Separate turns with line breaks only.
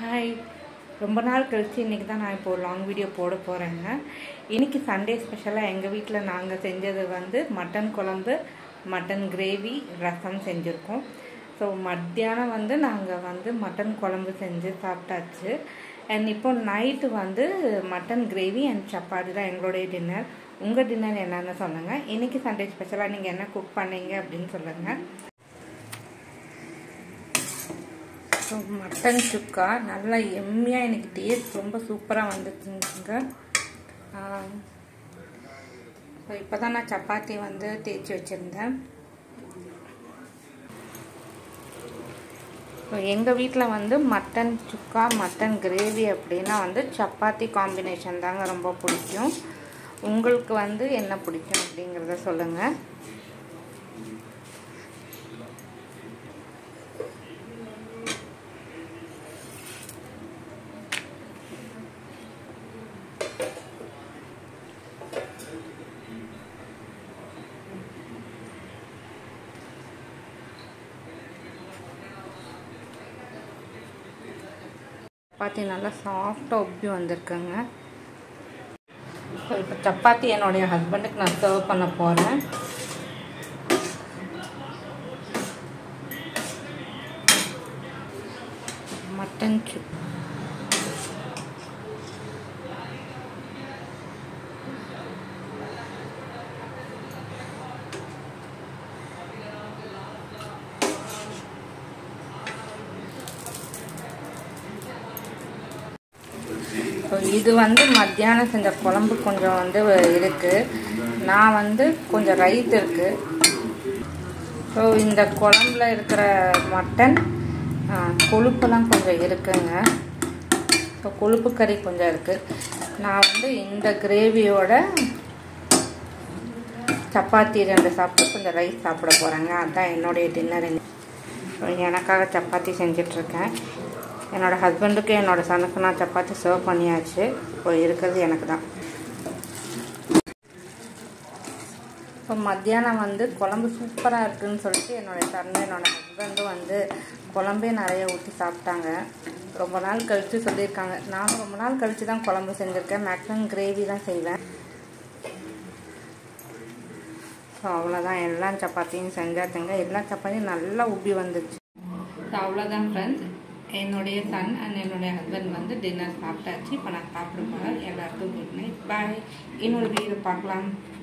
hi ரொம்ப நாள் கழிச்சு இன்றைக்கி தான் நான் இப்போ லாங் வீடியோ போட போகிறேங்க இன்றைக்கி சண்டே ஸ்பெஷலாக எங்கள் வீட்டில் நாங்கள் செஞ்சது வந்து மட்டன் குழம்பு மட்டன் கிரேவி ரசம் செஞ்சுருக்கோம் ஸோ மத்தியானம் வந்து நாங்கள் வந்து மட்டன் குழம்பு செஞ்சு சாப்பிட்டாச்சு அண்ட் இப்போ நைட்டு வந்து மட்டன் கிரேவி அண்ட் சப்பாத்தி தான் எங்களுடைய டின்னர் உங்கள் டின்னர் என்னன்னு சொல்லுங்கள் இன்றைக்கி சண்டே ஸ்பெஷலாக நீங்கள் என்ன குக் பண்ணீங்க அப்படின்னு சொல்லுங்கள் ஸோ மட்டன் சுக்கா நல்லா எம்மியாக எனக்கு டேஸ்ட் ரொம்ப சூப்பராக வந்துச்சுங்க ஸோ இப்போ தான் நான் சப்பாத்தி வந்து தேய்ச்சி வச்சுருந்தேன் ஸோ எங்கள் வீட்டில் வந்து மட்டன் சுக்கா மட்டன் கிரேவி அப்படின்னா வந்து சப்பாத்தி காம்பினேஷன் தாங்க ரொம்ப பிடிக்கும் உங்களுக்கு வந்து என்ன பிடிக்கும் அப்படிங்கிறத சொல்லுங்கள் சப்பாத்தி நல்லா சாஃப்டாக உப்பி வந்திருக்குங்க ஸோ இப்போ சப்பாத்தி என்னுடைய ஹஸ்பண்டுக்கு நான் சர்வ் பண்ண போகிறேன் மட்டன் சுக் ஸோ இது வந்து மத்தியானம் செஞ்ச குழம்பு கொஞ்சம் வந்து இருக்குது நான் வந்து கொஞ்சம் ரைஸ் இருக்குது ஸோ இந்த குழம்புல இருக்கிற மட்டன் கொழுப்பெல்லாம் கொஞ்சம் இருக்குங்க ஸோ கொழுப்பு கறி கொஞ்சம் இருக்குது நான் வந்து இந்த கிரேவியோட சப்பாத்தி ரெண்டு சாப்பிட்டு கொஞ்சம் ரைஸ் சாப்பிட போகிறேங்க அதுதான் என்னுடைய டின்னர் ஸோ எனக்காக சப்பாத்தி செஞ்சிட்ருக்கேன் என்னோடய ஹஸ்பண்டுக்கு என்னோடய சனுக்கு நான் சப்பாத்தி சர்வ் பண்ணியாச்சு இப்போ இருக்கிறது எனக்கு தான் இப்போ மத்தியானம் வந்து குழம்பு சூப்பராக இருக்குதுன்னு சொல்லிட்டு என்னோடய சன் என்னோடய ஹஸ்பண்டும் வந்து குழம்பே நிறைய ஊற்றி சாப்பிட்டாங்க ரொம்ப நாள் கழித்து சொல்லியிருக்காங்க நானும் ரொம்ப நாள் கழித்து தான் குழம்பு செஞ்சுருக்கேன் மேக்ஸிமம் கிரேவி தான் செய்வேன் ஸோ அவ்வளோதான் எல்லா சப்பாத்தியும் செஞ்சாச்சுங்க எல்லா சப்பாத்தியும் நல்லா உப்பி வந்துச்சு ஸோ அவ்வளோதான் ஃப்ரெண்ட்ஸ் என்னுடைய சன் அண்ட் என்னுடைய ஹஸ்பண்ட் வந்து டின்னர் சாப்பிட்டாச்சு இப்போ நான் சாப்பிட போகிறேன் எல்லாருக்கும் குட் நைட் பாய் இன்னொரு வீடியோ பார்க்கலாம்